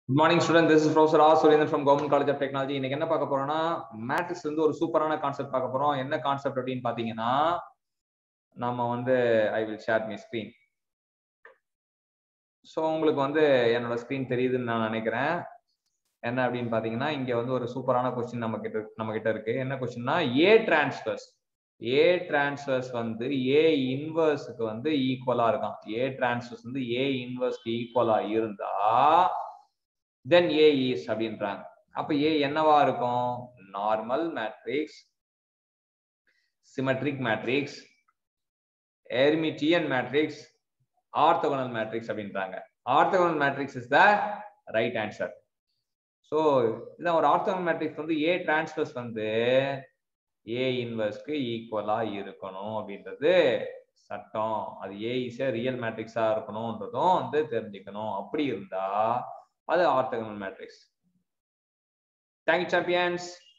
good morning student this is professor R Surender from government college of technology இன்னைக்கு என்ன பார்க்க போறோம்னா மேட்ரிக்ஸ் வந்து ஒரு சூப்பரான கான்செப்ட் பார்க்க போறோம் என்ன கான்செப்ட் அப்படின்னு பாத்தீங்கன்னா நம்ம வந்து I will share my screen so உங்களுக்கு வந்து என்னோட ஸ்கிரீன் தெரியுதுன்னு நான் நினைக்கிறேன் என்ன அப்படின்னு பாத்தீங்கன்னா இங்க வந்து ஒரு சூப்பரான கொஸ்டின் நம்ம கிட்ட நம்ம கிட்ட இருக்கு என்ன கொஸ்டின்னா ஏ டிரான்ஸ்ஃபர்ஸ் ஏ டிரான்ஸ்ஃபர்ஸ் வந்து ஏ இன்வர்ஸுக்கு வந்து ஈக்குவலா இருக்கான் ஏ டிரான்ஸ்ஃபர்ஸ் வந்து ஏ இன்வர்ஸ்க்கு ஈக்குவலா இருந்தா தென் ஏ இஸ் அப்படின்றாங்க அப்ப ஏ என்னவா இருக்கும் normal matrix symmetric matrix hermitian matrix orthogonal matrix அப்படின்றாங்க orthogonal matrix is the right answer so இதான் ஒரு ஆர்த்தோகனல் மேட்ரிக்ஸ் வந்து ஏ டிரான்ஸ்ஃபர்ஸ் வந்து ஏ இன்வர்ஸ்க்கு ஈக்குவலா இருக்கணும் அப்படின்றது சட்டம் அது ஏ இஸ் ரியல் மேட்ரிக்ஸா இருக்கணும்ன்றதும் வந்து தெரிஞ்சுக்கணும் அப்படி இருந்தா அது ஆர்த்தோகனல் மேட்ரிக்ஸ் தேங்க்யூ சாம்பியன்ஸ்